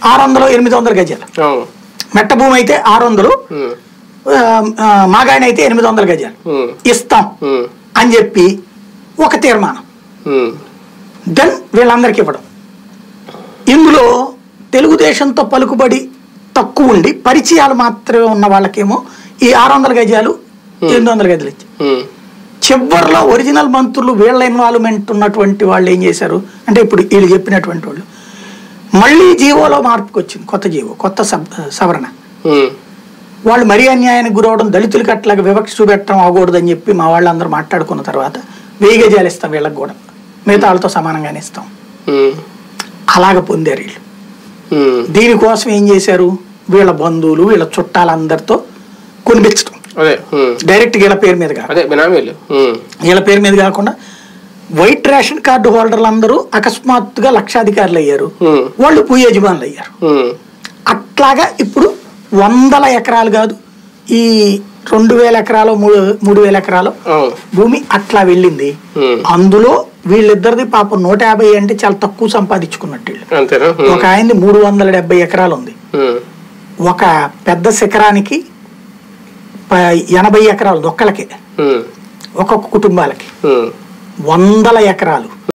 ఆరు వందలు ఎనిమిది వందల గజాలు అవును మెట్ట భూమి అయితే ఆరు వందలు ఉమ్, ఆ, ఆ, మాగాయన అయితే ఎనిమిది వందల గజాలు ఉమ్, ఇస్తాం ఉమ్, అని చెప్పి ఒక తీర్మానం ఉమ్, దెన్ వీళ్ళందరికీ ఇవ్వడం ఇందులో తెలుగుదేశంతో పలుకుబడి తక్కువ ఉండి పరిచయాలు మాత్రమే ఉన్న వాళ్ళకేమో ఈ ఆరు వందల గజాలు ఎనిమిది వందల గజాలు ఇచ్చి ఉమ్, చివరిలో ఒరిజినల్ మంత్రులు వీళ్ళ ఇన్వాల్వ్మెంట్ ఉన్నటువంటి వాళ్ళు ఏం చేశారు అంటే ఇప్పుడు వీళ్ళు చెప్పినటువంటి వాళ్ళు మళ్ళీ జీవోలో మార్పుకి వచ్చింది కొత్త జీవో కొత్త సబ్ సవరణ ఉమ్, వాళ్ళు మరీ అన్యాయానికి గురవడం దళితులకి అట్లాగా వివక్ష చూపెట్టడం అవ్వకూడదని చెప్పి మా వాళ్ళందరూ మాట్లాడుకున్న తర్వాత వెయ్యి గజాలు ఇస్తాం వీళ్ళకి కూడా మిగతా వాళ్ళతో సమానంగానే ఇస్తాం ఉమ్, అలాగ పొందారు వీళ్ళు ఉమ్. దీనికోసం ఏం చేశారు వీళ్ళ బంధువులు వీళ్ళ చుట్టాలందరితో కొనిపించడం అదే ఉమ్, డైరెక్ట్ వీళ్ళ పేరు మీద కాదు అదే బినామీలు ఉమ్, వీళ్ళ పేరు మీద కాకుండా వైట్ రేషన్ కార్డు హోల్డర్లు అందరూ అకస్మాత్తుగా లక్షాధికారులు అయ్యారు ఉమ్, వాళ్ళు భూ యజమానులు అయ్యారు ఉమ్, అట్లాగా ఇప్పుడు వందల ఎకరాలు కాదు ఈ రెండు వేల ఎకరాలు మూడు మూడు వేల ఎకరాలు అవును భూమి అట్లా వెళ్ళింది ఉమ్, అందులో వీళ్ళిద్దరిది పాపం నూట యాభై అంటే చాలా తక్కువ సంపాదించుకున్నట్టు వీళ్ళు అంతేనా ఉమ్, ఒక ఆయనది మూడు వందల డెబ్బై ఎకరాలు ఉంది ఉమ్, ఒక పెద్ద శిఖరానికి ప- ఎనభై ఎకరాలు ఒక్కలకే ఉమ్, ఒక్కొక్క కుటుంబాలకి ఉమ్. వందల ఎకరాలు